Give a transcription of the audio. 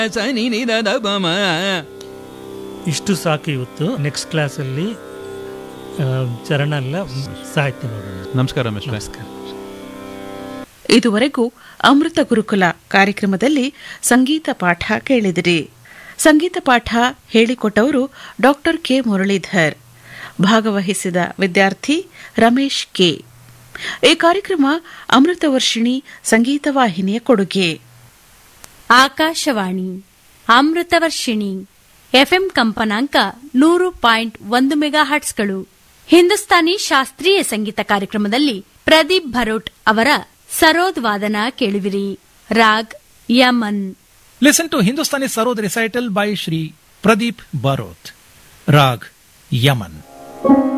ಸನಿ ನಿದ ದಪಮ ಇಷ್ಟು ಸಾಕು ಇವತ್ತು ನೆಕ್ಸ್ಟ್ ಕ್ಲಾಸಲ್ಲಿ ಆ, ಚರಣ ಎಲ್ಲ ಸಾಹಿತ್ಯ ನೋಡೋಣ ನಮಸ್ಕಾರ ಮಿಸ್ಟ್ರೆ ನಮಸ್ಕಾರ ಇದುವರೆಗೂ ಅಮೃತ ಗುರುಕುಲ ಕಾರ್ಯಕ್ರಮದಲ್ಲಿ ಸಂಗೀತ ಪಾಠ ಕೇಳಿದಿರಿ ಸಂಗೀತ ಪಾಠ ಹೇಳಿಕೊಟ್ಟವರು ಡಾಕ್ಟರ್ ಕೆ ಮುರಳೀಧರ್ ಭಾಗವಹಿಸಿದ ವಿದ್ಯಾರ್ಥಿ ರಮೇಶ್ ಕೆ ಈ ಕಾರ್ಯಕ್ರಮ ಅಮೃತ ವರ್ಷಿಣಿ ಸಂಗೀತ ವಾಹಿನಿಯ ಕೊಡುಗೆ ಆಕಾಶವಾಣಿ ಅಮೃತವರ್ಷಿಣಿ ಎಫ್ಎಂ ಕಂಪನಾಂಕ ನೂರು ಪಾಯಿಂಟ್ ಒಂದು ಮೆಗಾ ಹರ್ಟ್ಸ್ಗಳು ಹಿಂದೂಸ್ತಾನಿ ಶಾಸ್ತ್ರೀಯ ಸಂಗೀತ ಕಾರ್ಯಕ್ರಮದಲ್ಲಿ ಪ್ರದೀಪ್ ಭರೋಟ್ ಅವರ ಸರೋದ್ ವಾದನ ಕೇಳುವಿರಿ raag Yaman Listen to Hindustani Sarod recital by Shri Pradeep Barot. Rag Yaman.